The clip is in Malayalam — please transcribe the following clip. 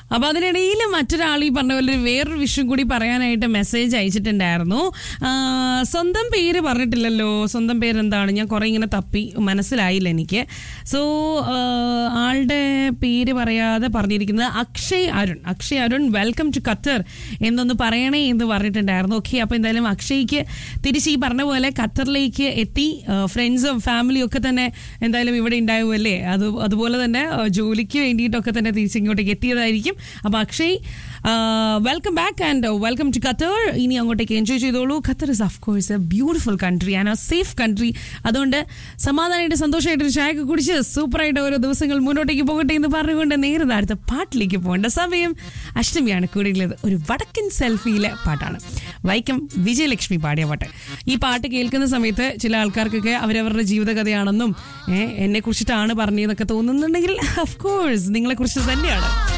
അപ്പൊ അതിനിടയിൽ മറ്റൊരാൾ ഈ പറഞ്ഞ പോലെ ഒരു വേറൊരു വിഷയം കൂടി പറയാനായിട്ട് മെസ്സേജ് അയച്ചിട്ടുണ്ടായിരുന്നു ആ, സ്വന്തം പേര് പറഞ്ഞിട്ടില്ലല്ലോ സ്വന്തം പേര് എന്താണ് ഞാൻ കുറെ ഇങ്ങനെ തപ്പി മനസ്സിലായില്ല എനിക്ക് സോ ആളുടെ പേര് പറയാതെ പറഞ്ഞിരിക്കുന്നത് Akshay Arun Akshay Arun welcome to Qatar എന്നൊന്ന് പറയണേ എന്ന് പറഞ്ഞിട്ടുണ്ടായിരുന്നു ഓക്കെ അപ്പൊ എന്തായാലും അക്ഷയ്ക്ക് തിരിച്ച് ഈ പറഞ്ഞ പോലെ ഖത്തറിലേക്ക് എത്തി ഫ്രണ്ട്സും ഫാമിലിയും ഒക്കെ തന്നെ എന്തായാലും ഇവിടെ ഉണ്ടാവുമല്ലേ അത് അതുപോലെ തന്നെ ആ, ജോലിക്ക് വേണ്ടിയിട്ടൊക്കെ തന്നെ തിരിച്ച് ഇങ്ങോട്ടേക്ക് എത്തിയതായിരിക്കും അപ്പൊ Akshay welcome back and welcome to Qatar ഇനി അങ്ങോട്ടേക്ക് എൻജോയ് ചെയ്തോളൂ Qatar is of course a beautiful country and a safe country അതുകൊണ്ട് സമാധാനമായിട്ട് സന്തോഷമായിട്ട് ഒരു ചായയൊക്കെ കുടിച്ച് സൂപ്പറായിട്ട് ഓരോ ദിവസങ്ങൾ മുന്നോട്ടേക്ക് പോകട്ടെ എന്ന് പറഞ്ഞുകൊണ്ട് നേരെ അടുത്ത പാട്ടിലേക്ക് പോകേണ്ട സമയം അഷ്ടമിയാണ് കൂടിയുള്ളത് ഒരു വടക്കൻ സെൽഫിയിലെ പാട്ടാണ് വൈക്കം വിജയലക്ഷ്മി പാടിയ പാട്ട് ഈ പാട്ട് കേൾക്കുന്ന സമയത്ത് ചില ആൾക്കാർക്കൊക്കെ അവരവരുടെ ജീവിതകഥയാണെന്നും എന്നെ കുറിച്ചിട്ടാണ് പറഞ്ഞതെന്നൊക്കെ തോന്നുന്നുണ്ടെങ്കിൽ ഓഫ് കോഴ്സ് നിങ്ങളെ കുറിച്ച് തന്നെയാണ്